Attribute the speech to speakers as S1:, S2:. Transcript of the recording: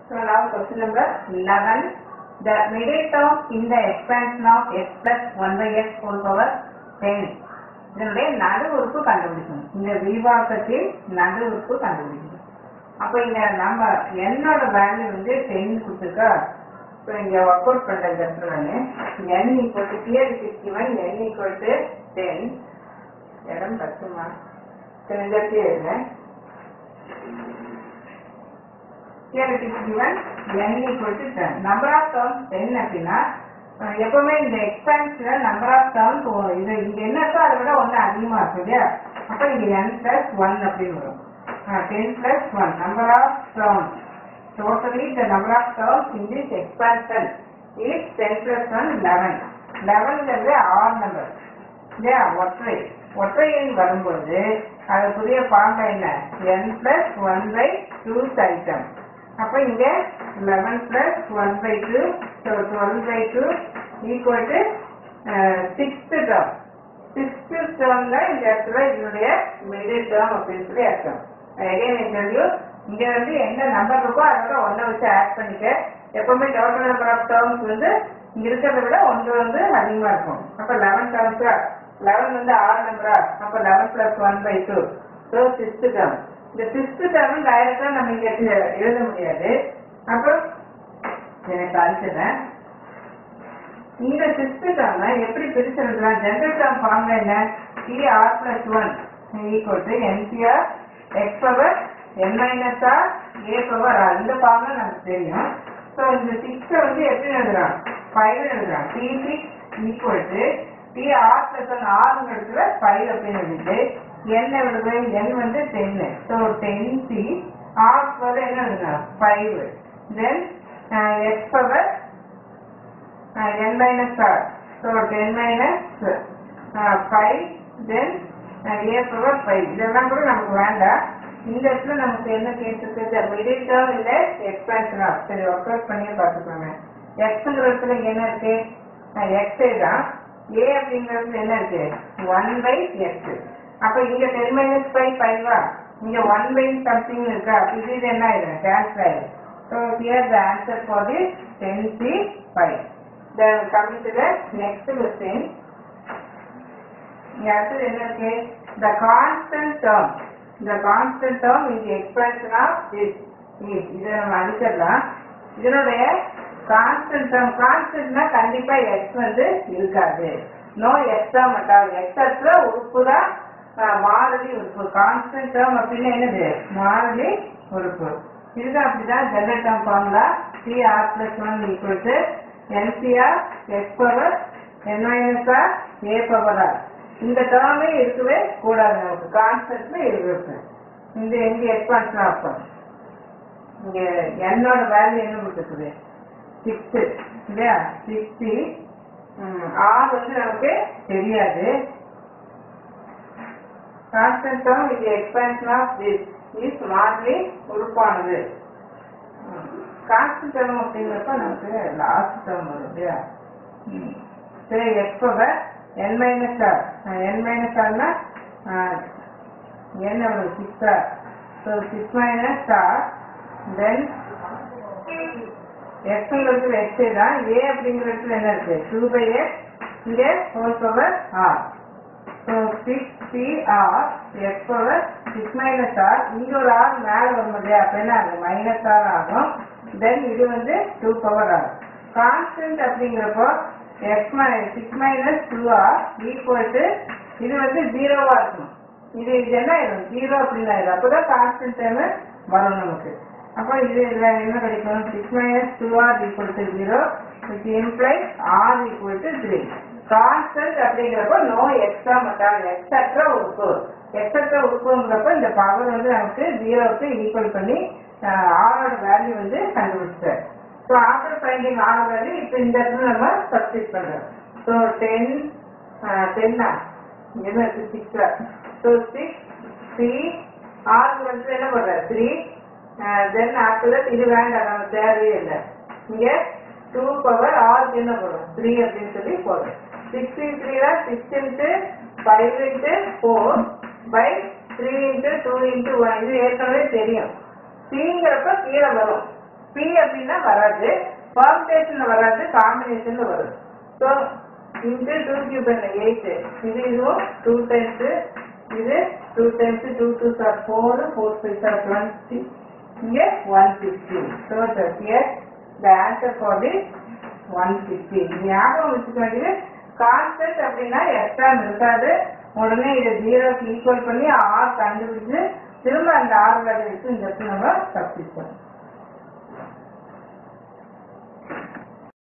S1: So now question number 11. The middle term in the expansion of x plus 1 by x whole power 10. இதனுடைய நடு உறுப்பு கண்டுபிடிக்கணும் இந்த விரிவாக்கத்தில் நடு உறுப்பு கண்டுபிடிக்கணும் அப்ப இங்க நம்ம என்னோட வேல்யூ வந்து டென் கொடுத்துருக்கா இப்போ இங்க ஒர்க் அவுட் பண்ற இந்த இடத்துல நான் n equal to clear is given n equal to ten இடம் பத்துமா சரி இந்த இடத்துல இருங்க here it is given n equal to 10 number of terms 10 அப்படின்னா அஹ், எப்பவுமே இந்த எக்ஸ்பான்ஸ்ல நம்பர் ஆஃப் டேர்ம்ஸ் இது இங்க என்ன இருக்கோ அதை விட ஒண்ணு அதிகமா இருக்கு இல்லையா அப்ப இங்க n பிளஸ் ஒன் அப்படின்னு வரும் ten plus one number of terms totally the number of terms in this expansion is ten plus one eleven லெவன்ங்கிறது ஆர் நம்பர் இல்லையா ஒற்றை ஒற்றை எண் வரும்போது அதுக்குரிய ஃபார்முலா என்ன n plus one by two ஐட்டம் அப்ப இங்க eleven plus one by two so twelve by two equal to sixth term sixth டேர்ம்ல இந்த இடத்துல இதனுடைய மிடில் டேர்ம் அப்படின்னு சொல்லி அர்த்தம் அகைன் இன்டர்வியூ இங்க வந்து என்ன நம்பர் இருக்கோ அதோட ஒன்றை வச்சு ஆட் பண்ணிக்க எப்பவுமே டோட்டல் நம்பர் ஆஃப் டேர்ம்ஸ் வந்து இங்க இருக்கிறத விட ஒன்று வந்து அதிகமா இருக்கும் அப்ப லெவன் டேர்ம்ஸா லெவன் வந்து ஆறு நம்பரா அப்ப eleven plus one by two so sixth term இந்த சிக்ஸ்த் டேர்ம் டைரக்டா நம்ம இங்க எழுத- எழுத முடியாது அப்புறம் எனக்கு அழிச்சிடுறேன் இந்த சிக்ஸ்த் டேர்ம் எப்படி பிரிச்சு எழுதலாம் ஜெனரல் டேர்ம் ஃபார்ம்ல என்ன T R plus one equal to nPr x power n minus R a power R இந்த ஃபார்ம்ல நமக்கு தெரியும் ஸோ இந்த சிக்ஸை வந்து எப்படி எழுதுறான் ஃபைவ் எழுதுறான் T six equal to T R plus one ஆறுங்க இடத்துல ஃபைவ் அப்படின்னு எழுதிட்டு n எழுது n வந்து டென்னு so ten C R power என்ன எழுதுறான் five then x power uh, n minus r. So 10 minus uh, 5 then uh, a power 5. இதெல்லாம் கூட நமக்கு வேண்டாம் இந்த இடத்துல நமக்கு என்ன கேட்டிருக்கு மிடில் டேர்ம் இல்ல எக்ஸ்பான்ஷன் ஆஃப் சரி ஒர்க் அவுட் பண்ணியே பார்த்துக்கோங்க எக்ஸ்ங்கிற இடத்துல இங்க என்ன இருக்கு எக்ஸே தான் ஏ அப்படிங்கிறதுல என்ன இருக்கு ஒன் பை எக்ஸ் அப்ப இங்க டென் மைனஸ் பை ஃபைவா இங்க ஒன் பை சம்திங் இருக்கா அப்ப இது இது என்ன ஆயிடும் கேன்சல் ஆயிடும் so here the answer for the ten C five Then coming to the next question. இங்க அடுத்தது என்ன இருக்கு the constant term the constant term is the expansion of this is இதை நம்ம அடிச்சிடலாம் இதனுடைய constant term கான்ஸ்டன்ட்னா கண்டிப்பா x வந்து இருக்காது நோ எக்ஸ் term அட்டால் எக்ஸ் அற்ற உறுப்பு தான் அஹ், மாறிலி உறுப்பு கான்ஸ்டன்ட் term அப்படின்னா என்னது மாறிலி உறுப்பு இதுதான் அப்படிதான் general term formula C R plus one equal to nCr x power n minus R a power R இந்த டேர்மே இருக்கவே கூடாது நமக்கு கான்செப்ட்ல இருக்கு இந்த எங்க எக்ஸ்பான்ஷன் ஆகும் இங்க என்னோட வேல்யூ என்ன கொடுத்துருக்குது சிக்ஸ் இல்லையா சிக்ஸ்டி ஆர் வந்து நமக்கு தெரியாது கான்ஸ்டன்ட் டேர்ம் இது எக்ஸ்பான்ஷன் ஆஃப் திஸ் இஸ் மாறி உறுப்பானது கான்ஸ்டன்ட் டேர்ம் அப்படிங்கிறப்ப நமக்கு லாஸ்ட் டேர்ம் வரும் இல்லையா ம். சரி x power n minus R n minus ஆர்னா என்ன வரும் six R so six minus R then எக்ஸ்ங்கிறது எக்ஸே தான் ஏ அப்படிங்கிறதுல என்ன இருக்கு டூ பை எக்ஸ் இங்கே whole power R so six C R x power six minus R இங்க ஒரு ஆர் மேலே வரும் இல்லையா அப்போ என்ன ஆகும் மைனஸ் ஆர் ஆகும் தென் இது வந்து டூ பவர் ஆர் கான்ஸ்டன்ட் அப்படிங்கிறப்போ எக்ஸ் மை six minus two R equal to இது வந்து ஜீரோவா இருக்கும் இது இது என்ன ஆயிடும் ஜீரோ அப்படின்னு ஆயிடும் அப்போதான் கான்ஸ்டன்ட் டைம் வரும் நமக்கு அப்போ இது இதுல என்ன கிடைக்கும் six minus two R equal to zero which implies R equal to three constant அப்படிங்கிறப்போ நோ எக்ஸ்ட்ரா மட்டால் எக்ஸட்ரா உறுப்பு எக்ஸட்ரா உறுப்புங்கிறப்ப இந்த பவர் வந்து நமக்கு ஜீரோவுக்கு ஈக்குவல் பண்ணி ஆரோட வேல்யூ வந்து கண்டுபிடிச்சார் so after finding R value இப்போ இந்த இடத்துல நம்ம சப்ஸ்டிட் பண்றோம் ஸோ டென் டென்னா என்ன இருக்கு சிக்ஸ் ஸோ சிக்ஸ் த்ரீ ஆறு வந்து என்ன பண்ற த்ரீ தென் ஆஃப்டர் தட் இது வேண்டாம் நம்ம தேவையே இல்லை இங்க டூ பவர் ஆறுக்கு என்ன போடும் த்ரீ அப்படின்னு சொல்லி போடும் சிக்ஸ் த்ரீ தான் six into five into four by three into two into one இது ஏற்கனவே தெரியும் சிங்கிறப்ப கீழே வரும் P பி அப்படின்னா வராது பர்முடேஷன்ல வராது காம்பினேஷன்ல வரும் ஸோ இன்ட்டு டூ கியூப் என்ன எயிட் இது இதுவும் டூ டைம்ஸ் இது two times two two sir four four five sir twenty இங்கே one fifty so here the answer for the one fifty ஞாபகம் வச்சுக்க வேண்டியது கான்ஸ்டன்ட் அப்படின்னா எக்ஸாம் இருக்காது உடனே இதை ஜீரோக்கு ஈக்குவல் பண்ணி ஆர் கண்டுபிடிச்சு திரும்ப அந்த ஆறு வேலை எடுத்து இந்த இடத்துல நம்ம சப்ஸ்டிட் பண்ணணும்